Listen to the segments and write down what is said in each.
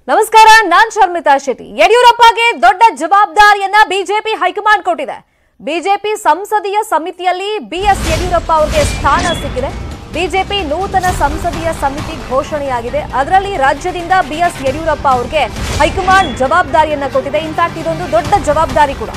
ನಮಸ್ಕಾರ ನಾನ್ ಶರ್ಮಿತಾ ಶೆಟ್ಟಿ ಯಡಿಯೂರಪ್ಪಗೆ ದೊಡ್ಡ ಜವಾಬ್ದಾರಿಯನ್ನ ಬಿಜೆಪಿ ಹೈಕಮಾಂಡ್ ಕೊಟ್ಟಿದೆ ಬಿಜೆಪಿ ಸಂಸದೀಯ ಸಮಿತಿಯಲ್ಲಿ ಬಿಎಸ್ ಯಡಿಯೂರಪ್ಪ ಅವರಿಗೆ ಸ್ಥಾನ ಸಿಕ್ಕಿದೆ ಬಿಜೆಪಿ ನೂತನ ಸಂಸದೀಯ ಸಮಿತಿ ಘೋಷಣೆಯಾಗಿದೆ ಅದರಲ್ಲಿ ರಾಜ್ಯದಿಂದ ಬಿಎಸ್ ಯಡಿಯೂರಪ್ಪ ಅವರಿಗೆ ಹೈಕಮಾಂಡ್ ಜವಾಬ್ದಾರಿಯನ್ನ ಕೊಟ್ಟಿದೆ ಇನ್ಫ್ಯಾಕ್ಟ್ ಇದೊಂದು ದೊಡ್ಡ ಜವಾಬ್ದಾರಿ ಕೂಡ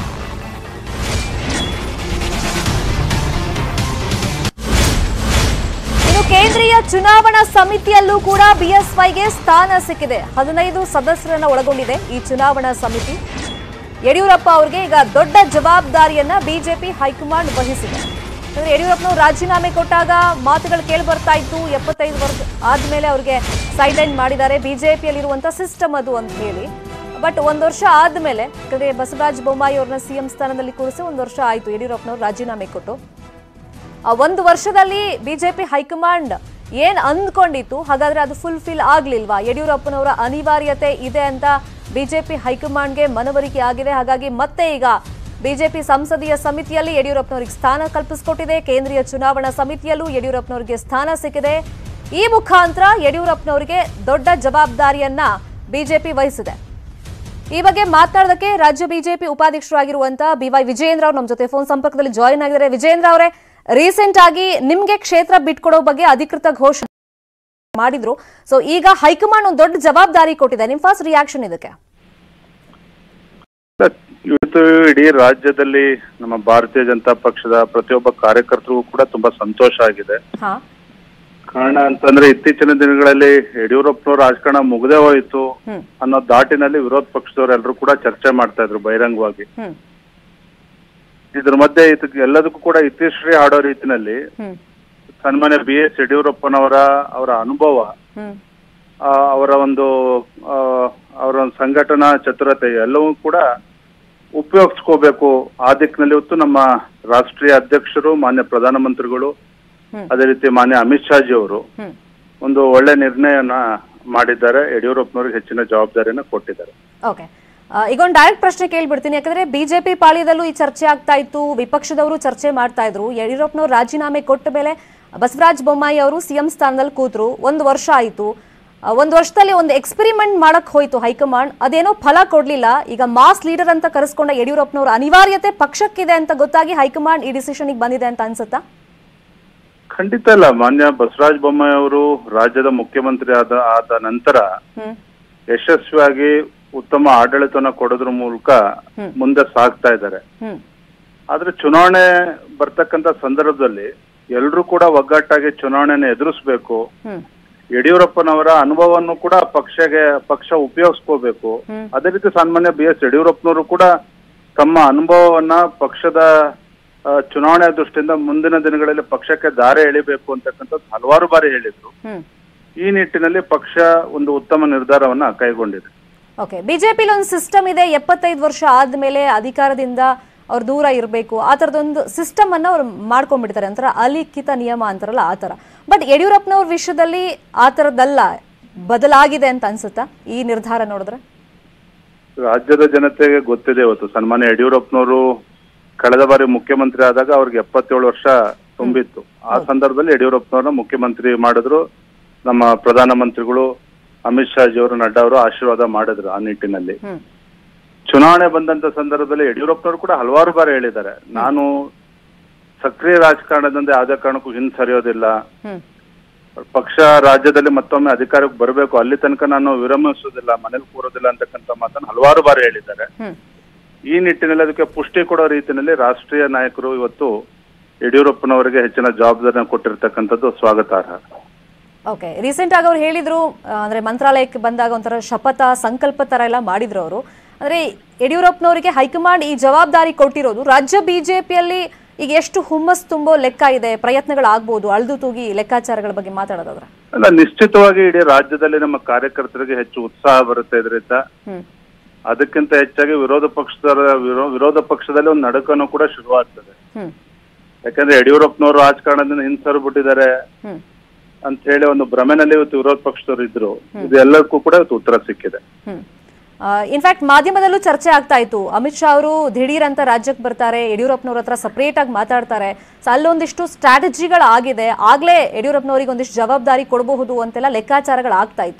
ಇನ್ನು ಕೇಂದ್ರೀಯ ಚುನಾವಣಾ ಸಮಿತಿಯಲ್ಲೂ ಕೂಡ ಬಿಎಸ್ವೈಗೆ ಸ್ಥಾನ ಸಿಕ್ಕಿದೆ ಹದಿನೈದು ಸದಸ್ಯರನ್ನ ಒಳಗೊಂಡಿದೆ ಈ ಚುನಾವಣಾ ಸಮಿತಿ ಯಡಿಯೂರಪ್ಪ ಅವರಿಗೆ ಈಗ ದೊಡ್ಡ ಜವಾಬ್ದಾರಿಯನ್ನ ಬಿಜೆಪಿ ಹೈಕಮಾಂಡ್ ವಹಿಸಿದೆ ಅಂದ್ರೆ ಯಡಿಯೂರಪ್ಪನವರು ರಾಜೀನಾಮೆ ಕೊಟ್ಟಾಗ ಮಾತುಗಳು ಕೇಳಿ ಬರ್ತಾ ಇತ್ತು ಎಪ್ಪತ್ತೈದು ವರ್ಷ ಆದ್ಮೇಲೆ ಅವ್ರಿಗೆ ಸೈಡ್ಲೈನ್ ಮಾಡಿದ್ದಾರೆ ಬಿಜೆಪಿಯಲ್ಲಿರುವಂತ ಸಿಸ್ಟಮ್ ಅದು ಅಂತ ಹೇಳಿ ಬಟ್ ಒಂದ್ ವರ್ಷ ಆದ್ಮೇಲೆ ಯಾಕಂದ್ರೆ ಬಸವರಾಜ ಬೊಮ್ಮಾಯಿ ಅವ್ರನ್ನ ಸಿಎಂ ಸ್ಥಾನದಲ್ಲಿ ಕೂರಿಸಿ ಒಂದ್ ವರ್ಷ ಆಯ್ತು ಯಡಿಯೂರಪ್ಪನವರು ರಾಜೀನಾಮೆ ಕೊಟ್ಟು ಆ ಒಂದು ವರ್ಷದಲ್ಲಿ ಬಿಜೆಪಿ ಹೈಕಮಾಂಡ್ ಏನ್ ಅಂದ್ಕೊಂಡಿತ್ತು ಹಾಗಾದ್ರೆ ಅದು ಫುಲ್ಫಿಲ್ ಆಗ್ಲಿಲ್ವಾ ಯಡಿಯೂರಪ್ಪನವರ ಅನಿವಾರ್ಯತೆ ಇದೆ ಅಂತ ಬಿಜೆಪಿ ಹೈಕಮಾಂಡ್ಗೆ ಮನವರಿಕೆ ಆಗಿದೆ ಹಾಗಾಗಿ ಮತ್ತೆ ಈಗ ಬಿಜೆಪಿ ಸಂಸದೀಯ ಸಮಿತಿಯಲ್ಲಿ ಯಡಿಯೂರಪ್ಪನವರಿಗೆ ಸ್ಥಾನ ಕಲ್ಪಿಸಿಕೊಟ್ಟಿದೆ ಕೇಂದ್ರೀಯ ಚುನಾವಣಾ ಸಮಿತಿಯಲ್ಲೂ ಯಡಿಯೂರಪ್ಪನವರಿಗೆ ಸ್ಥಾನ ಸಿಕ್ಕಿದೆ ಈ ಮುಖಾಂತರ ಯಡಿಯೂರಪ್ಪನವರಿಗೆ ದೊಡ್ಡ ಜವಾಬ್ದಾರಿಯನ್ನ ಬಿಜೆಪಿ ವಹಿಸಿದೆ ಈ ಬಗ್ಗೆ ಮಾತನಾಡೋದಕ್ಕೆ ರಾಜ್ಯ ಬಿಜೆಪಿ ಉಪಾಧ್ಯಕ್ಷರಾಗಿರುವಂತಹ ಬಿವೈ ವಿಜೇಂದ್ರ ಅವರು ನಮ್ಮ ಜೊತೆ ಫೋನ್ ಸಂಪರ್ಕದಲ್ಲಿ ಜಾಯಿನ್ ಆಗಿದ್ದಾರೆ ವಿಜೇಂದ್ರ ಅವರೇ ರೀಸೆಂಟ್ ಆಗಿ ನಿಮ್ಗೆ ಕ್ಷೇತ್ರ ಬಿಟ್ಕೊಡೋ ಬಗ್ಗೆ ಅಧಿಕೃತ ಘೋಷಣೆ ಮಾಡಿದ್ರು ಸೊ ಈಗ ಹೈಕಮಾಂಡ್ ಒಂದು ದೊಡ್ಡ ಜವಾಬ್ದಾರಿ ಕೊಟ್ಟಿದೆ ನಿಮ್ ಫಸ್ಟ್ ರಿಯಾಕ್ಷನ್ ಇದಕ್ಕೆ ಇವತ್ತು ಇಡೀ ರಾಜ್ಯದಲ್ಲಿ ನಮ್ಮ ಭಾರತೀಯ ಜನತಾ ಪಕ್ಷದ ಪ್ರತಿಯೊಬ್ಬ ಕಾರ್ಯಕರ್ತರಿಗೂ ಕೂಡ ತುಂಬಾ ಸಂತೋಷ ಆಗಿದೆ ಹಾ ಕಾರಣ ಅಂತಂದ್ರೆ ಇತ್ತೀಚಿನ ದಿನಗಳಲ್ಲಿ ಯಡಿಯೂರಪ್ಪನವ್ರ ರಾಜಕಾರಣ ಮುಗ್ದೇ ಹೋಯಿತು ಹ್ಮ್ ಅನ್ನೋ ದಾಟಿನಲ್ಲಿ ವಿರೋಧ ಪಕ್ಷದವರೆಲ್ಲರೂ ಕೂಡ ಚರ್ಚೆ ಮಾಡ್ತಾ ಇದ್ರು ಬಹಿರಂಗವಾಗಿ ಹ್ಮ್ ಇದ್ರ ಮಧ್ಯೆ ಇದಕ್ಕೆ ಎಲ್ಲದಕ್ಕೂ ಕೂಡ ಇತಿಶ್ರೀ ಆಡೋ ರೀತಿನಲ್ಲಿ ಹ್ಮ್ ಸನ್ಮಾನ್ಯ ಬಿ ಎಸ್ ಯಡಿಯೂರಪ್ಪನವರ ಅವರ ಅನುಭವ ಹ್ಮ್ ಆ, ಅವರ ಒಂದು ಆ, ಅವರ ಒಂದು ಸಂಘಟನಾ ಚತುರತೆ ಎಲ್ಲವೂ ಕೂಡ ಉಪಯೋಗಿಸ್ಕೋಬೇಕು ಆ ದಿಕ್ಕಿನಲ್ಲಿ ಇವತ್ತು ನಮ್ಮ ರಾಷ್ಟ್ರೀಯ ಅಧ್ಯಕ್ಷರು ಮಾನ್ಯ ಪ್ರಧಾನಮಂತ್ರಿಗಳು ಹ್ಮ್. ಅದೇ ರೀತಿ ಮಾನ್ಯ ಅಮಿತ್ ಶಾಜಿ ಅವರು ಹ್ಮ್ ಒಂದು ಒಳ್ಳೆ ನಿರ್ಣಯನ ಮಾಡಿದ್ದಾರೆ ಯಡಿಯೂರಪ್ಪನವ್ರಿಗೆ ಹೆಚ್ಚಿನ ಜವಾಬ್ದಾರಿಯನ್ನ ಕೊಟ್ಟಿದ್ದಾರೆ ಓಕೆ ಈಗ ಒಂದು ಡೈರೆಕ್ಟ್ ಪ್ರಶ್ನೆ ಕೇಳ್ಬಿಡ್ತೀನಿ ಯಾಕಂದ್ರೆ ಬಿಜೆಪಿ ಪಾಳ್ಯದಲ್ಲೂ ಈ ಚರ್ಚೆ ಆಗ್ತಾ ಇತ್ತು ವಿಪಕ್ಷದವರು ಚರ್ಚೆ ಮಾಡ್ತಾ ಇದ್ರು ಯಡಿಯೂರಪ್ಪನವರು ರಾಜೀನಾಮೆ ಕೊಟ್ಟ ಮೇಲೆ ಬಸವರಾಜ ಬೊಮ್ಮಾಯಿ ಅವರು ಸಿಎಂ ಸ್ಥಾನದಲ್ಲಿ ಕೂತ್ರು ಒಂದು ವರ್ಷ ಆಯಿತು ಒಂದು ವರ್ಷದಲ್ಲಿ ಒಂದು ಎಕ್ಸ್ಪೆರಿಮೆಂಟ್ ಮಾಡಕ್ ಹೋಯ್ತು ಹೈಕಮಾಂಡ್ ಅದೇನೋ ಫಲ ಕೊಡ್ಲಿಲ್ಲ ಈಗ ಮಾಸ್ ಲೀಡರ್ ಅಂತ ಕರೆಸ್ಕೊಂಡ ಯಡಿಯೂರಪ್ಪನವರ ಅನಿವಾರ್ಯತೆ ಪಕ್ಷಕ್ಕಿದೆ ಅಂತ ಗೊತ್ತಾಗಿ ಹೈಕಮಾಂಡ್ ಈ ಡಿಸಿಷನ್ಗೆ ಬಂದಿದೆ ಅಂತ ಅನ್ಸುತ್ತಾ ಖಂಡಿತ ಇಲ್ಲ ಮಾನ್ಯ ಬಸವರಾಜ ಬೊಮ್ಮಾಯಿ ಅವರು ರಾಜ್ಯದ ಮುಖ್ಯಮಂತ್ರಿ ಆದ ಆದ ನಂತರ ಹ್ಮ್ ಯಶಸ್ವಿಯಾಗಿ ಉತ್ತಮ ಆಡಳಿತವನ್ನ ಕೊಡೋದ್ರ ಮೂಲಕ ಹ್ಮ್. ಮುಂದೆ ಸಾಗ್ತಾ ಇದ್ದಾರೆ ಹ್ಮ್ ಆದ್ರೆ ಚುನಾವಣೆ ಬರ್ತಕ್ಕಂತ ಸಂದರ್ಭದಲ್ಲಿ ಎಲ್ಲರೂ ಕೂಡ ಒಗ್ಗಟ್ಟಾಗಿ ಚುನಾವಣೆನ ಎದುರಿಸ್ಬೇಕು ಹ್ಮ್ ಯಡಿಯೂರಪ್ಪನವರ ಅನುಭವವನ್ನು ಕೂಡ ಪಕ್ಷಗೆ ಪಕ್ಷ ಉಪಯೋಗಿಸ್ಕೋಬೇಕು ಹ್ಮ್. ಅದೇ ರೀತಿ ಸನ್ಮಾನ್ಯ ಬಿ ಎಸ್ ಯಡಿಯೂರಪ್ಪನವರು ಕೂಡ ತಮ್ಮ ಅನುಭವವನ್ನ ಪಕ್ಷದ ಆ, ಚುನಾವಣೆ ದೃಷ್ಟಿಯಿಂದ ಮುಂದಿನ ದಿನಗಳಲ್ಲಿ ಪಕ್ಷಕ್ಕೆ ದಾರಿ ಎಳಿಬೇಕು ಅಂತಕ್ಕಂಥದ್ದು ಹಲವಾರು ಬಾರಿ ಹೇಳಿದ್ರು ಹ್ಮ್ ಈ ನಿಟ್ಟಿನಲ್ಲಿ ಪಕ್ಷ ಒಂದು ಉತ್ತಮ ನಿರ್ಧಾರವನ್ನ ಕೈಗೊಂಡಿದೆ ಓಕೆ ಬಿಜೆಪಿಲಿ ಒಂದು ಸಿಸ್ಟಮ್ ಇದೆ ಎಪ್ಪತ್ತೈದು ವರ್ಷ ಆದ್ಮೇಲೆ ಅಧಿಕಾರದಿಂದ ಅವ್ರು ದೂರ ಇರಬೇಕು ಆ ಥರದೊಂದು ಸಿಸ್ಟಮ್ ಅನ್ನ ಅವ್ರು ಮಾಡ್ಕೊಂಡ್ಬಿಡ್ತಾರೆ ಅಂತರ ಅಲಿಖಿತ ನಿಯಮ ಅಂತಾರಲ್ಲ ಆ ಥರ ಬಟ್ ಯಡಿಯೂರಪ್ಪನವ್ರ ವಿಷಯದಲ್ಲಿ ಆ ಥರದ್ದಲ್ಲ ಬದಲಾಗಿದೆ ಅಂತ ಅನ್ಸುತ್ತಾ ಈ ನಿರ್ಧಾರ ನೋಡಿದ್ರೆ ರಾಜ್ಯದ ಜನತೆಗೆ ಗೊತ್ತಿದೆ ಇವತ್ತು ಸನ್ಮಾನ್ಯ ಯಡಿಯೂರಪ್ಪನವರು ಕಳೆದ ಬಾರಿ ಮುಖ್ಯಮಂತ್ರಿ ಆದಾಗ ಅವ್ರಿಗೆ ಎಪ್ಪತ್ತೇಳು ವರ್ಷ ತುಂಬಿತ್ತು ಆ ಸಂದರ್ಭದಲ್ಲಿ ಯಡಿಯೂರಪ್ಪನವ್ರನ್ನ ಮುಖ್ಯಮಂತ್ರಿ ಮಾಡಿದ್ರು ನಮ್ಮ ಪ್ರಧಾನಮಂತ್ರಿಗಳು ಅಮಿತ್ ಶಾಜಿ ಅವರು ನಡ್ಡಾ ಅವರು ಆಶೀರ್ವಾದ ಮಾಡಿದ್ರು ಆ ನಿಟ್ಟಿನಲ್ಲಿ ಹ್ಮ್ ಚುನಾವಣೆ ಬಂದಂತ ಸಂದರ್ಭದಲ್ಲಿ ಯಡಿಯೂರಪ್ಪನವರು ಕೂಡ ಹಲವಾರು ಬಾರಿ ಹೇಳಿದ್ದಾರೆ ನಾನು ಸಕ್ರಿಯ ರಾಜಕಾರಣದಿಂದ ಯಾವುದೇ ಕಾರಣಕ್ಕೂ ಹಿಂದ್ ಸರಿಯೋದಿಲ್ಲ ಹ್ಮ್ ಪಕ್ಷ ರಾಜ್ಯದಲ್ಲಿ ಮತ್ತೊಮ್ಮೆ ಅಧಿಕಾರಕ್ಕೆ ಬರಬೇಕು ಅಲ್ಲಿ ತನಕ ನಾನು ವಿರಮಿಸೋದಿಲ್ಲ ಮನೇಲಿ ಕೂರೋದಿಲ್ಲ ಅಂತಕ್ಕಂಥ ಮಾತನ್ನು ಹಲವಾರು ಬಾರಿ ಹೇಳಿದ್ದಾರೆ ಹ್ಮ್ ಈ ನಿಟ್ಟಿನಲ್ಲಿ ಅದಕ್ಕೆ ಪುಷ್ಟಿ ಕೊಡೋ ರೀತಿಯಲ್ಲಿ ರಾಷ್ಟ್ರೀಯ ನಾಯಕರು ಇವತ್ತು ಯಡಿಯೂರಪ್ಪನವರಿಗೆ ಹೆಚ್ಚಿನ ಜವಾಬ್ದಾರಿನ ಕೊಟ್ಟಿರ್ತಕ್ಕಂಥದ್ದು ಸ್ವಾಗತಾರ್ಹ ಓಕೆ ರೀಸೆಂಟ್ ಆಗಿ ಅವ್ರು ಹೇಳಿದ್ರು ಆ, ಅಂದ್ರೆ ಮಂತ್ರಾಲಯಕ್ಕೆ ಬಂದಾಗ ಒಂಥರ ಶಪಥ ಸಂಕಲ್ಪ ತರ ಎಲ್ಲ ಮಾಡಿದ್ರು ಅವರು ಅಂದ್ರೆ ಯಡಿಯೂರಪ್ಪನವರಿಗೆ ಹೈಕಮಾಂಡ್ ಈ ಜವಾಬ್ದಾರಿ ಕೊಟ್ಟಿರೋದು ರಾಜ್ಯ ಬಿಜೆಪಿಯಲ್ಲಿ ಈಗ ಎಷ್ಟು ಹುಮ್ಮಸ್ ತುಂಬೋ ಲೆಕ್ಕ ಇದೆ ಪ್ರಯತ್ನಗಳಾಗ್ಬೋದು ಅಳ್ದು ತೂಗಿ ಲೆಕ್ಕಾಚಾರಗಳ ಬಗ್ಗೆ ಮಾತಾಡೋದಾದ್ರೆ ಅಲ್ಲ ನಿಶ್ಚಿತವಾಗಿ ಇಡೀ ರಾಜ್ಯದಲ್ಲಿ ನಮ್ಮ ಕಾರ್ಯಕರ್ತರಿಗೆ ಹೆಚ್ಚು ಉತ್ಸಾಹ ಬರುತ್ತೆ ಇದರಿಂದ ಹ್ಮ್ ಅದಕ್ಕಿಂತ ಹೆಚ್ಚಾಗಿ ವಿರೋಧ ಪಕ್ಷದ ವಿರೋ- ವಿರೋಧ ಪಕ್ಷದಲ್ಲಿ ಒಂದು ನಡುಕನು ಕೂಡ ಶುರುವಾಗ್ತದೆ ಹ್ಮ್ ಯಾಕಂದ್ರೆ ಯಡಿಯೂರಪ್ಪನವರು ರಾಜಕಾರಣದಿಂದ ಹಿಂಸರು ಬಿಟ್ಟಿದ್ದಾರೆ ಹ್ಮ್ ಅಂತ ಹೇಳಿ ಒಂದು ಭ್ರಮೆನಲ್ಲಿ ಇವತ್ತು ವಿರೋಧ ಪಕ್ಷದವರು ಇದ್ರು ಇದೆಲ್ಲಕ್ಕೂ ಕೂಡ ಇವತ್ತು ಉತ್ತರ ಸಿಕ್ಕಿದೆ ಹ್ಮ್ ಇನ್ಫ್ಯಾಕ್ಟ್ ಮಾಧ್ಯಮದಲ್ಲೂ ಚರ್ಚೆ ಆಗ್ತಾ ಇತ್ತು ಅಮಿತ್ ಶಾ ಅವರು ದಿಢೀರ್ ಅಂತ ರಾಜ್ಯಕ್ಕೆ ಬರ್ತಾರೆ ಯಡಿಯೂರಪ್ಪನವ್ರ ಹತ್ರ ಸಪರೇಟ್ ಆಗಿ ಮಾತಾಡ್ತಾರೆ ಸೊ ಅಲ್ಲೊಂದಿಷ್ಟು ಸ್ಟ್ರಾಟಜಿಗಳಾಗಿದೆ ಆಗ್ಲೇ ಯಡಿಯೂರಪ್ಪನವರಿಗೆ ಒಂದಿಷ್ಟು ಜವಾಬ್ದಾರಿ ಕೊಡಬಹುದು ಅಂತೆಲ್ಲ ಲೆಕ್ಕಾಚಾರಗಳಾಗ್ತಾ ಇತ್ತು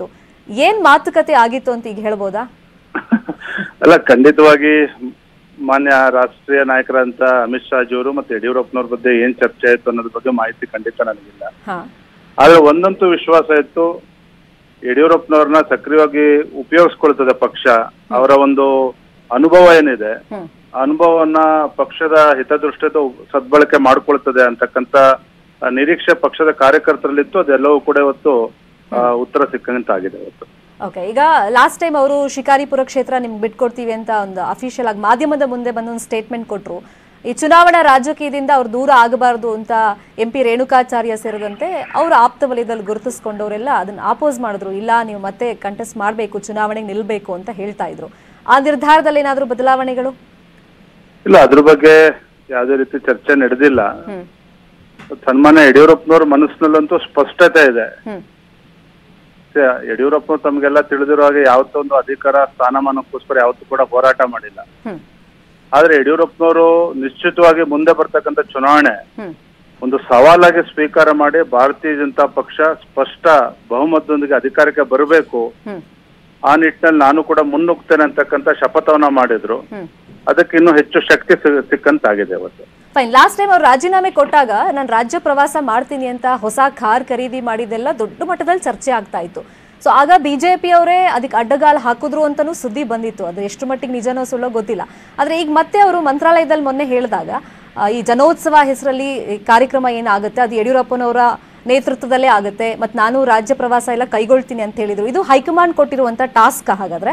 ಏನ್ ಮಾತುಕತೆ ಆಗಿತ್ತು ಅಂತ ಈಗ ಹೇಳ್ಬೋದಾ ಅಲ್ಲ ಖಂಡಿತವಾಗಿ ಮಾನ್ಯ ರಾಷ್ಟ್ರೀಯ ನಾಯಕರಂತ ಅಮಿತ್ ಶಾ ಜಿಯವರು ಮತ್ತೆ ಯಡಿಯೂರಪ್ಪನವ್ರ ಬಗ್ಗೆ ಏನ್ ಚರ್ಚೆ ಆಯ್ತು ಅನ್ನೋದ್ರ ಬಗ್ಗೆ ಮಾಹಿತಿ ಖಂಡಿತ ನನಗಿಲ್ಲ ಹಾ ಆದ್ರೆ ಒಂದಂತೂ ವಿಶ್ವಾಸ ಇತ್ತು ಯಡಿಯೂರಪ್ಪನವ್ರನ್ನ ಸಕ್ರಿಯವಾಗಿ ಉಪಯೋಗಿಸ್ಕೊಳ್ತದೆ ಪಕ್ಷ ಅವರ ಒಂದು ಅನುಭವ ಏನಿದೆ ಹ್ಮ್ ಆ ಅನುಭವವನ್ನ ಪಕ್ಷದ ಹಿತದೃಷ್ಟಿಯಿಂದ ಸದ್ಬಳಕೆ ಮಾಡ್ಕೊಳ್ತದೆ ಅಂತಕ್ಕಂತ ಆ, ನಿರೀಕ್ಷೆ ಪಕ್ಷದ ಕಾರ್ಯಕರ್ತರಲ್ಲಿತ್ತು ಅದೆಲ್ಲವೂ ಕೂಡ ಇವತ್ತು ಆ, ಉತ್ತರ ಸಿಕ್ಕಂತಾಗಿದೆ ಇವತ್ತು ಓಕೆ ಈಗ ಲಾಸ್ಟ್ ಟೈಮ್ ಅವರು ಶಿಕಾರಿಪುರ ಕ್ಷೇತ್ರ ನಿಮ್ಗೆ ಬಿಟ್ಕೊಡ್ತೀವಿ ಅಂತ ಒಂದು ಅಫಿಷಿಯಲ್ ಆಗಿ ಮಾಧ್ಯಮದ ಮುಂದೆ ಬಂದು ಒಂದು ಸ್ಟೇಟ್ಮೆಂಟ್ ಕೊಟ್ಟರು ಈ ಚುನಾವಣಾ ರಾಜಕೀಯದಿಂದ ಅವ್ರು ದೂರ ಆಗಬಾರ್ದು ಅಂತ ಎಂ ಪಿ ರೇಣುಕಾಚಾರ್ಯ ಸೇರಿದಂತೆ ಅವರ ಆಪ್ತ ವಲಯದಲ್ಲಿ ಗುರುತಿಸ್ಕೊಂಡವರೆಲ್ಲ ಅದನ್ನ ಆಪೋಸ್ ಮಾಡಿದ್ರು ಇಲ್ಲ ನೀವು ಮತ್ತೆ ಕಂಟೆಸ್ಟ್ ಮಾಡಬೇಕು ಚುನಾವಣೆಗೆ ನಿಲ್ಬೇಕು ಅಂತ ಹೇಳ್ತಾ ಇದ್ರು ಆ ನಿರ್ಧಾರದಲ್ಲಿ ಏನಾದರೂ ಬದಲಾವಣೆಗಳು ಇಲ್ಲ ಅದ್ರ ಬಗ್ಗೆ ಯಾವುದೇ ರೀತಿ ಚರ್ಚೆ ನಡೆದಿಲ್ಲ ಹ್ಮ್ ಸನ್ಮಾನ್ಯ ಯಡಿಯೂರಪ್ಪನವ್ರ ಮನಸ್ಸಿನಲ್ಲಂತೂ ಸ್ಪಷ್ಟತೆ ಇದೆ ಹ್ಮ್ ಮತ್ತೆ ಯಡಿಯೂರಪ್ಪ ತಮಗೆಲ್ಲ ತಿಳಿದಿರೋ ಹಾಗೆ ಯಾವತ್ತೊಂದು ಅಧಿಕಾರ ಸ್ಥಾನಮಾನಕ್ಕೋಸ್ಕರ ಯಾವತ್ತೂ ಕೂಡ ಹೋರಾಟ ಮಾಡಿಲ್ಲ ಹ್ಮ್ ಆದ್ರೆ ಯಡಿಯೂರಪ್ಪನವರು ನಿಶ್ಚಿತವಾಗಿ ಮುಂದೆ ಬರ್ತಕ್ಕಂಥ ಚುನಾವಣೆ ಹ್ಮ್ ಒಂದು ಸವಾಲಾಗಿ ಸ್ವೀಕಾರ ಮಾಡಿ ಭಾರತೀಯ ಜನತಾ ಪಕ್ಷ ಸ್ಪಷ್ಟ ಬಹುಮತದೊಂದಿಗೆ ಅಧಿಕಾರಕ್ಕೆ ಬರಬೇಕು ಹ್ಮ್ ಆ ನಿಟ್ಟಿನಲ್ಲಿ ನಾನು ಕೂಡ ಮುನ್ನುಗ್ತೇನೆ ಅಂತಕ್ಕಂಥ ಶಪಥವನ್ನ ಮಾಡಿದ್ರು ಹ್ಮ್ ಅದಕ್ಕೆ ಇನ್ನೂ ಹೆಚ್ಚು ಶಕ್ತಿ ಸಿ- ಸಿಕ್ಕಂತಾಗಿದೆ ಇವತ್ತು ಫೈನ್ ಲಾಸ್ಟ್ ಟೈಮ್ ಅವ್ರು ರಾಜೀನಾಮೆ ಕೊಟ್ಟಾಗ ನಾನು ರಾಜ್ಯ ಪ್ರವಾಸ ಮಾಡ್ತೀನಿ ಅಂತ ಹೊಸ ಕಾರ್ ಖರೀದಿ ಮಾಡಿದ್ದೆಲ್ಲ ದೊಡ್ಡ ಮಟ್ಟದಲ್ಲಿ ಚರ್ಚೆ ಆಗ್ತಾ ಇತ್ತು ಸೊ ಆಗ ಬಿಜೆಪಿ ಅವರೇ ಅದಕ್ಕೆ ಅಡ್ಡಗಾಲು ಹಾಕಿದ್ರು ಅಂತಲೂ ಸುದ್ದಿ ಬಂದಿತ್ತು ಅದು ಎಷ್ಟು ಮಟ್ಟಿಗೆ ನಿಜನೋ ಸುಳ್ಳೋ ಗೊತ್ತಿಲ್ಲ ಆದರೆ ಈಗ ಮತ್ತೆ ಅವರು ಮಂತ್ರಾಲಯದಲ್ಲಿ ಮೊನ್ನೆ ಹೇಳಿದಾಗ ಆ, ಈ ಜನೋತ್ಸವ ಹೆಸರಲ್ಲಿ ಈ ಕಾರ್ಯಕ್ರಮ ಏನಾಗುತ್ತೆ ಅದು ಯಡಿಯೂರಪ್ಪನವರ ನೇತೃತ್ವದಲ್ಲೇ ಆಗುತ್ತೆ ಮತ್ತು ನಾನು ರಾಜ್ಯ ಪ್ರವಾಸ ಎಲ್ಲ ಕೈಗೊಳ್ತೀನಿ ಅಂತ ಹೇಳಿದ್ರು ಇದು ಹೈಕಮಾಂಡ್ ಕೊಟ್ಟಿರುವಂಥ ಟಾಸ್ಕ್ ಹಾಗಾದ್ರೆ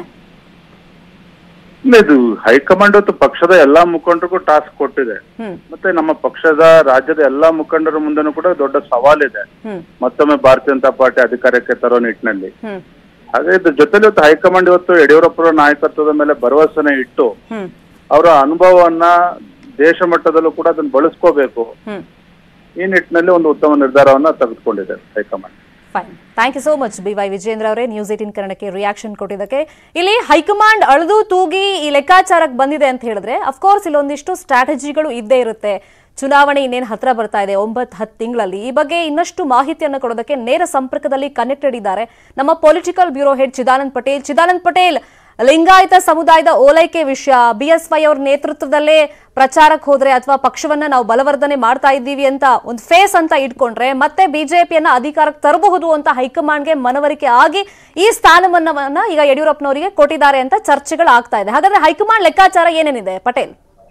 ಇಲ್ಲ, ಇದು ಹೈಕಮಾಂಡ್ ಮತ್ತು ಪಕ್ಷದ ಎಲ್ಲಾ ಮುಖಂಡರಿಗೂ ಟಾಸ್ಕ್ ಕೊಟ್ಟಿದೆ ಹ್ಮ್ ಮತ್ತೆ ನಮ್ಮ ಪಕ್ಷದ ರಾಜ್ಯದ ಎಲ್ಲಾ ಮುಖಂಡರ ಮುಂದೆನೂ ಕೂಡ ದೊಡ್ಡ ಸವಾಲಿದೆ ಹ್ಮ್ ಮತ್ತೊಮ್ಮೆ ಭಾರತೀಯ ಜನತಾ ಪಾರ್ಟಿ ಅಧಿಕಾರಕ್ಕೆ ತರೋ ನಿಟ್ಟಿನಲ್ಲಿ ಹ್ಮ್ ಹಾಗೆ ಇದ್ರ ಜೊತೆಲಿ ಇವತ್ತು ಹೈಕಮಾಂಡ್ ಇವತ್ತು ಯಡಿಯೂರಪ್ಪರ ನಾಯಕತ್ವದ ಮೇಲೆ ಭರವಸೆನ ಇಟ್ಟು ಹ್ಮ್ ಅವರ ಅನುಭವವನ್ನ ದೇಶ ಮಟ್ಟದಲ್ಲೂ ಕೂಡ ಅದನ್ನ ಬಳಸ್ಕೋಬೇಕು ಹ್ಮ್ ಈ ನಿಟ್ಟಿನಲ್ಲಿ ಒಂದು ಉತ್ತಮ ನಿರ್ಧಾರವನ್ನ ತೆಗೆದುಕೊಂಡಿದೆ high command fine thank you so much B Y Vijendra ಅವರೇ ನ್ಯೂಸ್ ಏಟಿನ್ ಕನ್ನಡಕ್ಕೆ ರಿಯಾಕ್ಷನ್ ಕೊಟ್ಟಿದ್ದಕ್ಕೆ ಇಲ್ಲಿ ಹೈಕಮಾಂಡ್ ಅಳೆದು ತೂಗಿ ಈ ಲೆಕ್ಕಾಚಾರಕ್ಕೆ ಬಂದಿದೆ ಅಂತ ಹೇಳಿದ್ರೆ ಅಫ್ಕೋರ್ಸ್ ಇಲ್ಲೊಂದಿಷ್ಟು ಸ್ಟ್ರಾಟಜಿಗಳು ಇದ್ದೇ ಇರುತ್ತೆ ಚುನಾವಣೆ ಇನ್ನೇನು ಹತ್ರ ಬರ್ತಾ ಇದೆ ಒಂಬತ್ತು ಹತ್ತು ತಿಂಗಳಲ್ಲಿ ಈ ಬಗ್ಗೆ ಇನ್ನಷ್ಟು ಮಾಹಿತಿಯನ್ನು ಕೊಡೋದಕ್ಕೆ ನೇರ ಸಂಪರ್ಕದಲ್ಲಿ ಕನೆಕ್ಟೆಡ್ ಇದ್ದಾರೆ ನಮ್ಮ political bureau head Chidanand Patel Chidanand Patel Lingayat ಸಮುದಾಯದ ಓಲೈಕೆ ವಿಷಯ ಬಿ ಎಸ್ ವೈ ಅವ್ರ ನೇತೃತ್ವದಲ್ಲೇ ಪ್ರಚಾರಕ್ಕೆ ಹೋದ್ರೆ ಅಥವಾ ಪಕ್ಷವನ್ನ ನಾವು ಬಲವರ್ಧನೆ ಮಾಡ್ತಾ ಇದ್ದೀವಿ ಅಂತ ಒಂದು ಫೇಸ್ ಅಂತ ಇಟ್ಕೊಂಡ್ರೆ ಮತ್ತೆ ಬಿಜೆಪಿಯನ್ನ ಅಧಿಕಾರಕ್ಕೆ ತರಬಹುದು ಅಂತ ಹೈಕಮಾಂಡ್ಗೆ ಮನವರಿಕೆ ಆಗಿ ಈ ಸ್ಥಾನಮಾನವನ್ನ ಈಗ ಯಡಿಯೂರಪ್ಪನವರಿಗೆ ಕೊಟ್ಟಿದ್ದಾರೆ ಅಂತ ಚರ್ಚೆಗಳು ಆಗ್ತಾ ಇದೆ ಹಾಗಾದ್ರೆ ಹೈಕಮಾಂಡ್ ಲೆಕ್ಕಾಚಾರ ಏನೇನಿದೆ ಪಟೇಲ್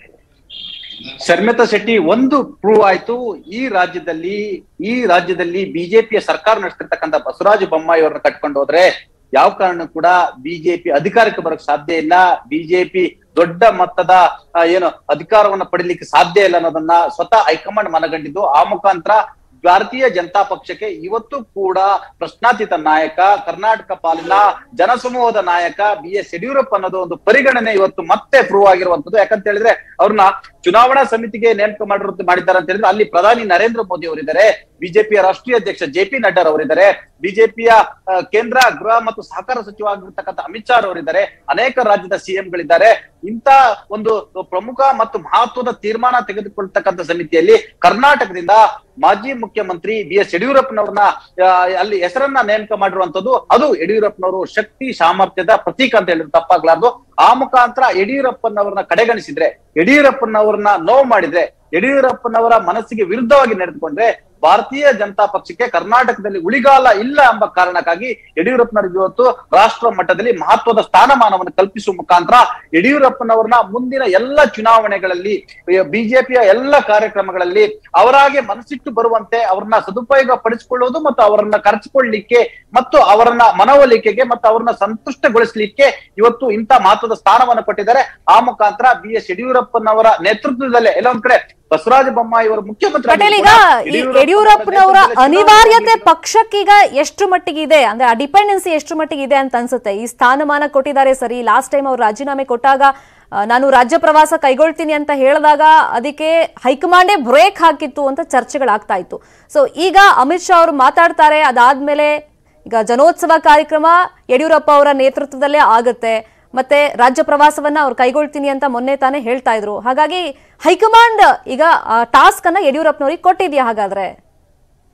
ಶರ್ಮಿತಾ ಶೆಟ್ಟಿ ಒಂದು ಪ್ರೂವ್ ಆಯ್ತು ಈ ರಾಜ್ಯದಲ್ಲಿ ಈ ರಾಜ್ಯದಲ್ಲಿ ಬಿಜೆಪಿಯ ಸರ್ಕಾರ ನಡೆಸ್ತಿರ್ತಕ್ಕಂಥ ಬಸವರಾಜ ಬೊಮ್ಮಾಯಿ ಅವ್ರನ್ನ ಕಟ್ಕೊಂಡು ಹೋದ್ರೆ ಯಾವ ಕಾರಣ ಕೂಡ ಬಿಜೆಪಿ ಅಧಿಕಾರಕ್ಕೆ ಬರಕ್ ಸಾಧ್ಯ ಇಲ್ಲ ಬಿಜೆಪಿ ದೊಡ್ಡ ಮಟ್ಟದ ಆ, ಏನು ಅಧಿಕಾರವನ್ನ ಪಡಿಲಿಕ್ಕೆ ಸಾಧ್ಯ ಇಲ್ಲ ಅನ್ನೋದನ್ನ ಸ್ವತಃ ಹೈಕಮಾಂಡ್ ಮನಗಂಡಿದ್ದು ಆ ಮುಖಾಂತರ ಭಾರತೀಯ ಜನತಾ ಪಕ್ಷಕ್ಕೆ ಇವತ್ತು ಕೂಡ ಪ್ರಶ್ನಾತೀತ ನಾಯಕ ಕರ್ನಾಟಕ ಪಾಲಿನ ಜನಸಮೂಹದ ನಾಯಕ ಬಿ ಎಸ್ ಯಡಿಯೂರಪ್ಪ ಅನ್ನೋದು ಒಂದು ಪರಿಗಣನೆ ಇವತ್ತು ಮತ್ತೆ ಪ್ರೂವ್ ಆಗಿರುವಂತದ್ದು ಯಾಕಂತ ಹೇಳಿದ್ರೆ ಅವ್ರನ್ನ ಚುನಾವಣಾ ಸಮಿತಿಗೆ ನೇಮಕ ಮಾಡಿರೋ ಮಾಡಿದ್ದಾರೆ ಅಂತ ಹೇಳಿದ್ರೆ ಅಲ್ಲಿ ಪ್ರಧಾನಿ ನರೇಂದ್ರ ಮೋದಿ ಅವರಿದ್ದಾರೆ ಬಿಜೆಪಿಯ ರಾಷ್ಟ್ರೀಯ ಅಧ್ಯಕ್ಷ ಜೆ ಪಿ ನಡ್ಡಾ ಅವರಿದ್ದಾರೆ ಬಿಜೆಪಿಯ ಕೇಂದ್ರ ಗೃಹ ಮತ್ತು ಸಹಕಾರ ಸಚಿವ ಆಗಿರ್ತಕ್ಕಂಥ ಅಮಿತ್ ಶಾ ಅವರಿದ್ದಾರೆ ಅನೇಕ ರಾಜ್ಯದ ಸಿಎಂ ಗಳಿದ್ದಾರೆ ಇಂತ ಒಂದು ಪ್ರಮುಖ ಮತ್ತು ಮಹತ್ವದ ತೀರ್ಮಾನ ತೆಗೆದುಕೊಳ್ತಕ್ಕಂಥ ಸಮಿತಿಯಲ್ಲಿ ಕರ್ನಾಟಕದಿಂದ ಮಾಜಿ ಮುಖ್ಯಮಂತ್ರಿ ಬಿ ಎಸ್ ಯಡಿಯೂರಪ್ಪನವ್ರನ್ನ ಆ, ಅಲ್ಲಿ ಹೆಸರನ್ನ ನೇಮಕ ಮಾಡಿರುವಂತದ್ದು ಅದು ಯಡಿಯೂರಪ್ಪನವರು ಶಕ್ತಿ ಸಾಮರ್ಥ್ಯದ ಪ್ರತೀಕ ಅಂತ ಹೇಳಿದ್ರೆ ತಪ್ಪಾಗ್ಲಾರ್ದು ಆ ಮುಖಾಂತರ ಯಡಿಯೂರಪ್ಪನವ್ರನ್ನ ಕಡೆಗಣಿಸಿದ್ರೆ ಯಡಿಯೂರಪ್ಪನವ್ರನ್ನ ನೋವು ಮಾಡಿದ್ರೆ ಯಡಿಯೂರಪ್ಪನವರ ಮನಸ್ಸಿಗೆ ವಿರುದ್ಧವಾಗಿ ನಡೆದುಕೊಂಡ್ರೆ ಭಾರತೀಯ ಜನತಾ ಪಕ್ಷಕ್ಕೆ ಕರ್ನಾಟಕದಲ್ಲಿ ಉಳಿಗಾಲ ಇಲ್ಲ ಎಂಬ ಕಾರಣಕ್ಕಾಗಿ ಯಡಿಯೂರಪ್ಪನವರಿಗೆ ಇವತ್ತು ರಾಷ್ಟ್ರ ಮಟ್ಟದಲ್ಲಿ ಮಹತ್ವದ ಸ್ಥಾನಮಾನವನ್ನು ಕಲ್ಪಿಸುವ ಮುಖಾಂತರ ಯಡಿಯೂರಪ್ಪನವರನ್ನ ಮುಂದಿನ ಎಲ್ಲ ಚುನಾವಣೆಗಳಲ್ಲಿ ಬಿಜೆಪಿಯ ಎಲ್ಲ ಕಾರ್ಯಕ್ರಮಗಳಲ್ಲಿ ಅವರಾಗೆ ಮನಸ್ಸಿಟ್ಟು ಬರುವಂತೆ ಅವರನ್ನ ಸದುಪಯೋಗ ಪಡಿಸಿಕೊಳ್ಳುವುದು ಮತ್ತು ಅವರನ್ನ ಕರೆಸಿಕೊಳ್ಳಲಿಕ್ಕೆ ಮತ್ತು ಅವರನ್ನ ಮನವೊಲಿಕೆಗೆ ಮತ್ತು ಅವರನ್ನ ಸಂತುಷ್ಟಗೊಳಿಸಲಿಕ್ಕೆ ಇವತ್ತು ಇಂಥ ಮಹತ್ವದ ಸ್ಥಾನವನ್ನು ಕೊಟ್ಟಿದ್ದಾರೆ ಆ ಮುಖಾಂತರ ಬಿ ಎಸ್ ಯಡಿಯೂರಪ್ಪನವರ ನೇತೃತ್ವದಲ್ಲೇ ಎಲ್ಲೊಂದ್ ಕಡೆ ಬಸವರಾಜ ಬೊಮ್ಮಾಯಿ ಅವರು ಮುಖ್ಯಮಂತ್ರಿ ಪಟೇಲ್ ಈಗ ಈ ಯಡಿಯೂರಪ್ಪನವರ ಅನಿವಾರ್ಯತೆ ಪಕ್ಷಕ್ಕೀಗ ಎಷ್ಟು ಮಟ್ಟಿಗೆ ಇದೆ ಅಂದ್ರೆ ಆ ಡಿಪೆಂಡೆನ್ಸಿ ಎಷ್ಟು ಮಟ್ಟಿಗೆ ಇದೆ ಅಂತ ಅನ್ಸುತ್ತೆ ಈ ಸ್ಥಾನಮಾನ ಕೊಟ್ಟಿದ್ದಾರೆ ಸರಿ ಲಾಸ್ಟ್ ಟೈಮ್ ಅವ್ರು ರಾಜೀನಾಮೆ ಕೊಟ್ಟಾಗ ಆ, ನಾನು ರಾಜ್ಯ ಪ್ರವಾಸ ಕೈಗೊಳ್ತೀನಿ ಅಂತ ಹೇಳಿದಾಗ ಅದಕ್ಕೆ ಹೈಕಮಾಂಡೇ ಬ್ರೇಕ್ ಹಾಕಿತ್ತು ಅಂತ ಚರ್ಚೆಗಳಾಗ್ತಾ ಇತ್ತು ಸೊ ಈಗ ಅಮಿತ್ ಶಾ ಅವರು ಮಾತಾಡ್ತಾರೆ ಅದಾದ್ಮೇಲೆ ಈಗ ಜನೋತ್ಸವ ಕಾರ್ಯಕ್ರಮ ಯಡಿಯೂರಪ್ಪ ಅವರ ನೇತೃತ್ವದಲ್ಲೇ ಆಗುತ್ತೆ ಮತ್ತೆ ರಾಜ್ಯ ಪ್ರವಾಸವನ್ನ ಅವ್ರು ಕೈಗೊಳ್ತೀನಿ ಅಂತ ಮೊನ್ನೆ ತಾನೇ ಹೇಳ್ತಾ ಇದ್ರು ಹಾಗಾಗಿ ಹೈಕಮಾಂಡ್ ಈಗ ಟಾಸ್ಕ್ ಅನ್ನ ಯಡಿಯೂರಪ್ಪನವ್ರಿಗೆ ಕೊಟ್ಟಿದ್ಯಾ ಹಾಗಾದ್ರೆ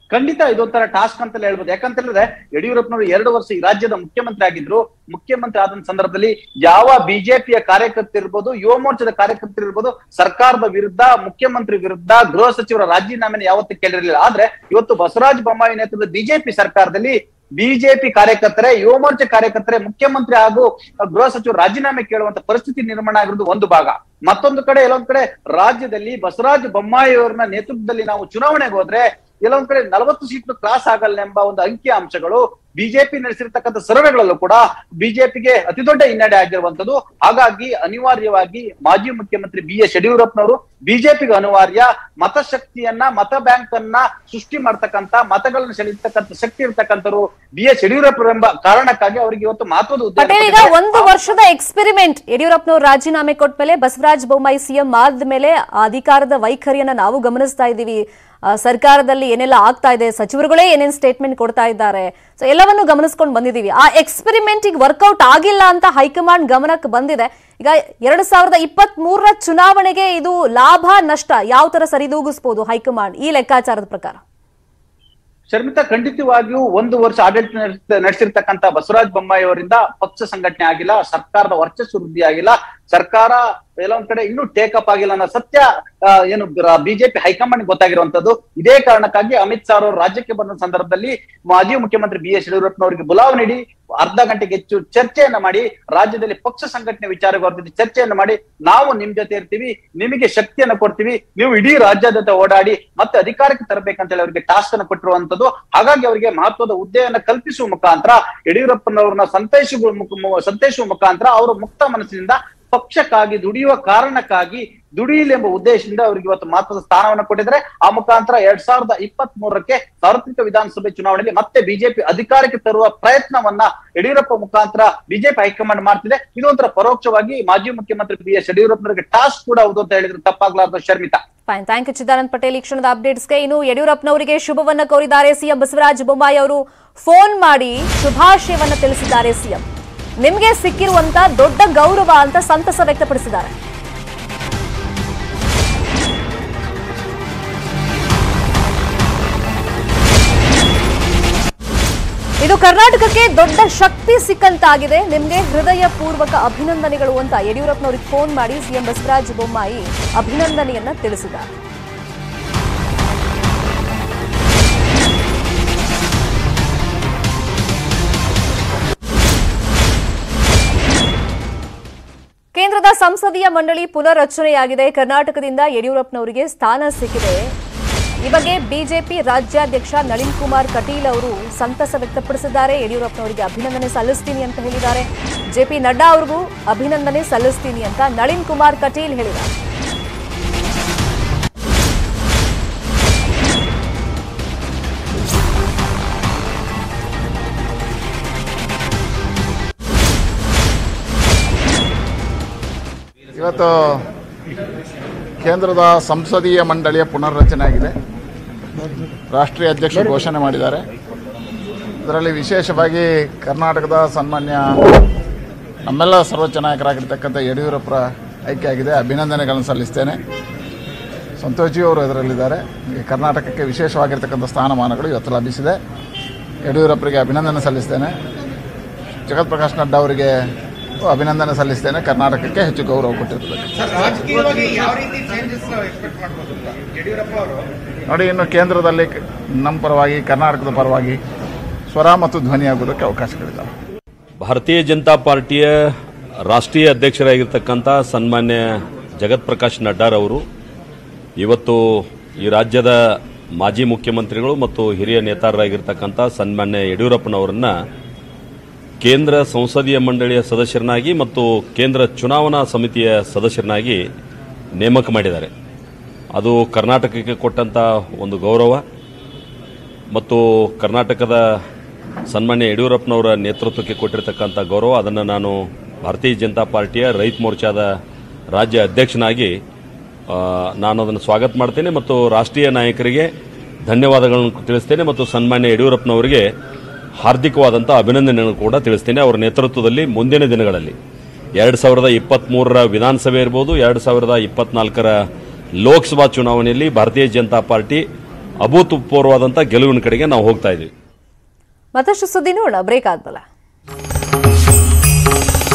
ಖಂಡಿತ ಇದೊಂಥರ ಟಾಸ್ಕ್ ಅಂತಲೇ ಹೇಳ್ಬೋದು ಯಾಕಂತ ಹೇಳಿದ್ರೆ ಯಡಿಯೂರಪ್ಪನವರು ಎರಡು ವರ್ಷ ಈ ರಾಜ್ಯದ ಮುಖ್ಯಮಂತ್ರಿ ಆಗಿದ್ರು ಮುಖ್ಯಮಂತ್ರಿ ಆದ ಸಂದರ್ಭದಲ್ಲಿ ಯಾವ ಬಿಜೆಪಿಯ ಕಾರ್ಯಕರ್ತರು ಇರ್ಬೋದು ಯುವ ಮೋರ್ಚಾದ ಕಾರ್ಯಕರ್ತರು ಇರ್ಬೋದು ಸರ್ಕಾರದ ವಿರುದ್ಧ ಮುಖ್ಯಮಂತ್ರಿ ವಿರುದ್ಧ ಗೃಹ ಸಚಿವರ ರಾಜೀನಾಮೆನ ಯಾವತ್ತೂ ಕೇಳಿರಲಿಲ್ಲ ಆದ್ರೆ ಇವತ್ತು ಬಸವರಾಜ ಬೊಮ್ಮಾಯಿ ನೇತೃತ್ವದ ಬಿಜೆಪಿ ಸರ್ಕಾರದಲ್ಲಿ ಬಿಜೆಪಿ ಕಾರ್ಯಕರ್ತರೇ ಯುವ ಮೋರ್ಚಾ ಕಾರ್ಯಕರ್ತರೇ ಮುಖ್ಯಮಂತ್ರಿ ಹಾಗೂ ಗೃಹ ಸಚಿವರು ರಾಜೀನಾಮೆ ಕೇಳುವಂತ ಪರಿಸ್ಥಿತಿ ನಿರ್ಮಾಣ ಆಗಿರೋದು ಒಂದು ಭಾಗ ಮತ್ತೊಂದು ಕಡೆ ಎಲ್ಲೊಂದ್ ಕಡೆ ರಾಜ್ಯದಲ್ಲಿ ಬಸವರಾಜ ಬೊಮ್ಮಾಯಿ ಅವರನ್ನ ನೇತೃತ್ವದಲ್ಲಿ ನಾವು ಚುನಾವಣೆಗೆ ಹೋದ್ರೆ ಕೆಲವೊಂದ್ ಕಡೆ ನಲವತ್ತು ಸೀಟ್ ಕ್ರಾಸ್ ಆಗಲ್ಲ ಎಂಬ ಒಂದು ಅಂಕಿ ಅಂಶಗಳು ಬಿಜೆಪಿ ನಡೆಸಿರ್ತಕ್ಕಂಥ ಸರ್ವೆಗಳಲ್ಲೂ ಕೂಡ ಬಿಜೆಪಿಗೆ ಅತಿ ದೊಡ್ಡ ಹಿನ್ನಡೆ ಆಗಿರುವಂತದ್ದು ಹಾಗಾಗಿ ಅನಿವಾರ್ಯವಾಗಿ ಮಾಜಿ ಮುಖ್ಯಮಂತ್ರಿ ಬಿ ಎಸ್ ಯಡಿಯೂರಪ್ಪನವರು ಬಿಜೆಪಿಗೆ ಅನಿವಾರ್ಯ ಮತಶಕ್ತಿಯನ್ನ ಮತ ಬ್ಯಾಂಕ್ ಅನ್ನ ಸೃಷ್ಟಿ ಮಾಡ್ತಕ್ಕಂತ ಮತಗಳನ್ನ ಸೆಳೆಯತಕ್ಕಂಥ ಶಕ್ತಿ ಇರ್ತಕ್ಕಂಥವ್ರು ಬಿ ಎಸ್ ಯಡಿಯೂರಪ್ಪ ಎಂಬ ಕಾರಣಕ್ಕಾಗಿ ಅವರಿಗೆ ಇವತ್ತು ಮಹತ್ವದ ಹುದ್ದೆ ಪಟೇಲ್ ಈಗ ಒಂದು ವರ್ಷದ ಎಕ್ಸ್ಪೆರಿಮೆಂಟ್ ಯಡಿಯೂರಪ್ಪನವರು ರಾಜೀನಾಮೆ ಕೊಟ್ಮೇಲೆ ಬಸವರಾಜ ಬೊಮ್ಮಾಯಿ ಸಿಎಂ ಆದ್ಮೇಲೆ ಆ ಅಧಿಕಾರದ ವೈಖರಿಯನ್ನ ನಾವು ಗಮನಿಸ್ತಾ ಇದ್ದೀವಿ ಆ, ಸರ್ಕಾರದಲ್ಲಿ ಏನೆಲ್ಲ ಆಗ್ತಾ ಇದೆ ಸಚಿವರುಗಳೇ ಏನೇನ್ ಸ್ಟೇಟ್ಮೆಂಟ್ ಕೊಡ್ತಾ ಇದ್ದಾರೆ ಸೊ ಎಲ್ಲವನ್ನು ಗಮನಿಸ್ಕೊಂಡು ಬಂದಿದ್ದೀವಿ ಆ ಎಕ್ಸ್ಪೆರಿಮೆಂಟ್ ಈಗ ವರ್ಕೌಟ್ ಆಗಿಲ್ಲ ಅಂತ ಹೈಕಮಾಂಡ್ ಗಮನಕ್ಕೆ ಬಂದಿದೆ ಈಗ ಎರಡ್ ಸಾವಿರದ ಇಪ್ಪತ್ತ್ ಮೂರರ ಚುನಾವಣೆಗೆ ಇದು ಲಾಭ ನಷ್ಟ ಯಾವ ತರ ಸರಿದೂಗಿಸ್ಬೋದು ಹೈಕಮಾಂಡ್ ಈ ಲೆಕ್ಕಾಚಾರದ ಪ್ರಕಾರ ಶರ್ಮಿತಾ ಖಂಡಿತವಾಗಿಯೂ ಒಂದು ವರ್ಷ ಆಡಳಿತ ನಡೆಸ್ತ- ನಡೆಸಿರ್ತಕ್ಕಂತ ಬಸವರಾಜ ಬೊಮ್ಮಾಯಿ ಅವರಿಂದ ಪಕ್ಷ ಸಂಘಟನೆ ಆಗಿಲ್ಲ ಸರ್ಕಾರದ ವರ್ಚಸ್ಸು ವೃದ್ಧಿ ಆಗಿಲ್ಲ ಸರ್ಕಾರ ಕೆಲವೊಂದ್ ಕಡೆ ಇನ್ನೂ ಟೇಕಪ್ ಆಗಿಲ್ಲ ಅನ್ನೋ ಸತ್ಯ ಆ, ಏನು ಬಿಜೆಪಿ ಹೈಕಮಾಂಡ್ ಗೊತ್ತಾಗಿರುವಂತದ್ದು ಇದೇ ಕಾರಣಕ್ಕಾಗಿ ಅಮಿತ್ ಶಾ ಅವರು ರಾಜ್ಯಕ್ಕೆ ಬಂದ ಸಂದರ್ಭದಲ್ಲಿ ಮಾಜಿ ಮುಖ್ಯಮಂತ್ರಿ ಬಿ ಎಸ್ ಯಡಿಯೂರಪ್ಪನವರಿಗೆ ಬುಲಾವ್ ನೀಡಿ ಅರ್ಧ ಗಂಟೆಗೆ ಹೆಚ್ಚು ಚರ್ಚೆಯನ್ನ ಮಾಡಿ ರಾಜ್ಯದಲ್ಲಿ ಪಕ್ಷ ಸಂಘಟನೆ ವಿಚಾರವಾಗಿ ಚರ್ಚೆಯನ್ನು ಮಾಡಿ ನಾವು ನಿಮ್ ಜೊತೆ ಇರ್ತೀವಿ ನಿಮಗೆ ಶಕ್ತಿಯನ್ನು ಕೊಡ್ತೀವಿ ನೀವು ಇಡೀ ರಾಜ್ಯಾದ್ಯಂತ ಓಡಾಡಿ ಮತ್ತೆ ಅಧಿಕಾರಕ್ಕೆ ತರಬೇಕಂತ ಹೇಳಿ ಅವರಿಗೆ ಟಾಸ್ಕ್ ಅನ್ನು ಕೊಟ್ಟಿರುವಂತದ್ದು ಹಾಗಾಗಿ ಅವರಿಗೆ ಮಹತ್ವದ ಹುದ್ದೆಯನ್ನ ಕಲ್ಪಿಸುವ ಮುಖಾಂತರ ಯಡಿಯೂರಪ್ಪನವ್ರನ್ನ ಸಂತೈಸುವ ಮುಖ- ಸಂತೈಸುವ ಮುಖಾಂತರ ಅವರು ಮುಕ್ತ ಮನಸ್ಸಿನಿಂದ ಪಕ್ಷಕ್ಕಾಗಿ ದುಡಿಯುವ ಕಾರಣಕ್ಕಾಗಿ ದುಡಿಯಲಿ ಎಂಬ ಉದ್ದೇಶದಿಂದ ಅವರಿಗೆ ಇವತ್ತು ಮಹತ್ವದ ಸ್ಥಾನವನ್ನು ಕೊಟ್ಟಿದ್ದಾರೆ ಆ ಮುಖಾಂತರ ಎರಡ್ ಸಾವಿರದ ಇಪ್ಪತ್ತ್ ಮೂರಕ್ಕೆ ಸಾರ್ವತ್ರಿಕ ವಿಧಾನಸಭೆ ಚುನಾವಣೆಯಲ್ಲಿ ಮತ್ತೆ ಬಿಜೆಪಿ ಅಧಿಕಾರಕ್ಕೆ ತರುವ ಪ್ರಯತ್ನವನ್ನ ಯಡಿಯೂರಪ್ಪ ಮುಖಾಂತರ ಬಿಜೆಪಿ ಹೈಕಮಾಂಡ್ ಮಾಡ್ತಿದೆ ಇದೊಂಥರ ಪರೋಕ್ಷವಾಗಿ ಮಾಜಿ ಮುಖ್ಯಮಂತ್ರಿ ಬಿ ಎಸ್ ಯಡಿಯೂರಪ್ಪನವರಿಗೆ ಟಾಸ್ಕ್ ಕೂಡ ಹೌದು ಅಂತ ಹೇಳಿದ್ರೆ ತಪ್ಪಾಗ್ಲಾರ್ದು Sharmitha fine thank you Chidanand Patel ಈ ಕ್ಷಣದ ಅಪ್ಡೇಟ್ಸ್ಗೆ ಇನ್ನು ಯಡಿಯೂರಪ್ಪನವರಿಗೆ ಶುಭವನ್ನ ಕೋರಿದ್ದಾರೆ ಸಿಎಂ ಬಸವರಾಜ ಬೊಮ್ಮಾಯಿ ಅವರು ಫೋನ್ ಮಾಡಿ ಶುಭಾಶಯವನ್ನ ತಿಳಿಸಿದ್ದಾರೆ ಸಿಎಂ ನಿಮಗೆ ಸಿಕ್ಕಿರುವಂತ ದೊಡ್ಡ ಗೌರವ ಅಂತ ಸಂತಸ ವ್ಯಕ್ತಪಡಿಸಿದ್ದಾರೆ ಇದು ಕರ್ನಾಟಕಕ್ಕೆ ದೊಡ್ಡ ಶಕ್ತಿ ಸಿಕ್ಕಂತಾಗಿದೆ ನಿಮಗೆ ಹೃದಯ ಪೂರ್ವಕ ಅಭಿನಂದನೆಗಳು ಅಂತ ಯಡಿಯೂರಪ್ಪನವರಿಗೆ ಫೋನ್ ಮಾಡಿ ಸಿಎಂ ಬಸವರಾಜ ಬೊಮ್ಮಾಯಿ ಅಭಿನಂದನೆಯನ್ನ ತಿಳಿಸಿದ್ದಾರೆ ಕೇಂದ್ರದ ಸಂಸದೀಯ ಮಂಡಳಿ ಪುನರ್ರಚನೆಯಾಗಿದೆ ಕರ್ನಾಟಕದಿಂದ ಯಡಿಯೂರಪ್ಪನವರಿಗೆ ಸ್ಥಾನ ಸಿಕ್ಕಿದೆ ಈ ಬಗ್ಗೆ ಬಿಜೆಪಿ ರಾಜ್ಯಾಧ್ಯಕ್ಷ ನಳಿನ್ ಕುಮಾರ್ ಕಟೀಲ್ ಅವರು ಸಂತಸ ವ್ಯಕ್ತಪಡಿಸಿದ್ದಾರೆ ಯಡಿಯೂರಪ್ಪನವರಿಗೆ ಅಭಿನಂದನೆ ಸಲ್ಲಿಸ್ತೀನಿ ಅಂತ ಹೇಳಿದ್ದಾರೆ ಜೆಪಿ ನಡ್ಡಾ ಅವ್ರಿಗೂ ಅಭಿನಂದನೆ ಸಲ್ಲಿಸ್ತೀನಿ ಅಂತ ನಳಿನ್ ಕುಮಾರ್ ಕಟೀಲ್ ಹೇಳಿದ್ದಾರೆ ಇವತ್ತು ಕೇಂದ್ರದ ಸಂಸದೀಯ ಮಂಡಳಿಯ ಪುನರ್ರಚನೆ ಆಗಿದೆ ರಾಷ್ಟ್ರೀಯ ಅಧ್ಯಕ್ಷರು ಘೋಷಣೆ ಮಾಡಿದ್ದಾರೆ ಇದರಲ್ಲಿ ವಿಶೇಷವಾಗಿ ಕರ್ನಾಟಕದ ಸನ್ಮಾನ್ಯ ನಮ್ಮೆಲ್ಲ ಸರ್ವೋಚ್ಚ ನಾಯಕರಾಗಿರ್ತಕ್ಕಂಥ ಯಡಿಯೂರಪ್ಪರ ಆಯ್ಕೆ ಆಗಿದೆ ಅಭಿನಂದನೆಗಳನ್ನು ಸಲ್ಲಿಸ್ತೇನೆ ಸಂತೋಷ್ ಜಿ ಅವರು ಇದರಲ್ಲಿದ್ದಾರೆ ಈ ಕರ್ನಾಟಕಕ್ಕೆ ವಿಶೇಷವಾಗಿರ್ತಕ್ಕಂಥ ಸ್ಥಾನಮಾನಗಳು ಇವತ್ತು ಲಭಿಸಿದೆ ಯಡಿಯೂರಪ್ಪರಿಗೆ ಅಭಿನಂದನೆ ಸಲ್ಲಿಸ್ತೇನೆ ಜಗತ್ ಪ್ರಕಾಶ್ ನಡ್ಡಾ ಅವರಿಗೆ ಅಭಿನಂದನೆ ಸಲ್ಲಿಸ್ತೇನೆ ಕರ್ನಾಟಕಕ್ಕೆ ಹೆಚ್ಚು ಗೌರವ ಕೊಟ್ಟಿರ್ತದೆ ರಾಜಕೀಯವಾಗಿ ಯಾವ ರೀತಿ ಚೇಂಜಸ್ ಎಕ್ಸ್ಪೆಕ್ಟ್ ಮಾಡ್ಬೋದು ಅಂತ ಯಡಿಯೂರಪ್ಪ ಅವರು ನೋಡಿ ಇನ್ನು ಕೇಂದ್ರದಲ್ಲಿ ಕ- ನಮ್ಮ ಪರವಾಗಿ ಕರ್ನಾಟಕದ ಪರವಾಗಿ ಸ್ವರ ಮತ್ತು ಧ್ವನಿಯಾಗುವುದಕ್ಕೆ ಅವಕಾಶಗಳಿದ್ದಾವೆ ಭಾರತೀಯ ಜನತಾ ಪಾರ್ಟಿಯ ರಾಷ್ಟ್ರೀಯ ಅಧ್ಯಕ್ಷರಾಗಿರ್ತಕ್ಕಂಥ ಸನ್ಮಾನ್ಯ ಜಗತ್ ಪ್ರಕಾಶ್ ನಡ್ಡಾರವರು ಇವತ್ತು ಈ ರಾಜ್ಯದ ಮಾಜಿ ಮುಖ್ಯಮಂತ್ರಿಗಳು ಮತ್ತು ಹಿರಿಯ ನೇತಾರರಾಗಿರ್ತಕ್ಕಂಥ ಸನ್ಮಾನ್ಯ ಯಡಿಯೂರಪ್ಪನವರನ್ನ ಕೇಂದ್ರ ಸಂಸದೀಯ ಮಂಡಳಿಯ ಸದಸ್ಯರನ್ನಾಗಿ ಮತ್ತು ಕೇಂದ್ರ ಚುನಾವಣಾ ಸಮಿತಿಯ ಸದಸ್ಯರನ್ನಾಗಿ ನೇಮಕ ಮಾಡಿದ್ದಾರೆ ಅದು ಕರ್ನಾಟಕಕ್ಕೆ ಕೊಟ್ಟಂಥ ಒಂದು ಗೌರವ ಮತ್ತು ಕರ್ನಾಟಕದ ಸನ್ಮಾನ್ಯ ಯಡಿಯೂರಪ್ಪನವರ ನೇತೃತ್ವಕ್ಕೆ ಕೊಟ್ಟಿರತಕ್ಕಂಥ ಗೌರವ ಅದನ್ನು ನಾನು ಭಾರತೀಯ ಜನತಾ ಪಾರ್ಟಿಯ ರೈತ ಮೋರ್ಚಾದ ರಾಜ್ಯ ಅಧ್ಯಕ್ಷನಾಗಿ ಆ, ನಾನು ಅದನ್ನು ಸ್ವಾಗತ ಮಾಡ್ತೇನೆ ಮತ್ತು ರಾಷ್ಟ್ರೀಯ ನಾಯಕರಿಗೆ ಧನ್ಯವಾದಗಳನ್ನು ತಿಳಿಸ್ತೇನೆ ಮತ್ತು ಸನ್ಮಾನ್ಯ ಯಡಿಯೂರಪ್ಪನವರಿಗೆ ಹಾರ್ದಿಕವಾದಂಥ ಅಭಿನಂದನೆಗಳನ್ನು ಕೂಡ ತಿಳಿಸ್ತೇನೆ ಅವರ ನೇತೃತ್ವದಲ್ಲಿ ಮುಂದಿನ ದಿನಗಳಲ್ಲಿ ಎರಡು ಸಾವಿರದ ಇಪ್ಪತ್ತ್ಮೂರರ ವಿಧಾನಸಭೆ ಇರ್ಬೋದು ಎರಡು ಸಾವಿರದ ಇಪ್ಪತ್ನಾಲ್ಕರ ಲೋಕಸಭಾ ಚುನಾವಣೆಯಲ್ಲಿ ಭಾರತೀಯ ಜನತಾ ಪಾರ್ಟಿ ಅಭೂತಪೂರ್ವವಾದಂಥ ಗೆಲುವಿನ ಕಡೆಗೆ ನಾವು ಹೋಗ್ತಾ ಇದ್ದೀವಿ ಮತ್ತಷ್ಟು ಸುದ್ದಿ ನೋಡೋಣ ಬ್ರೇಕ್ ಆದ್ಮೇಲೆ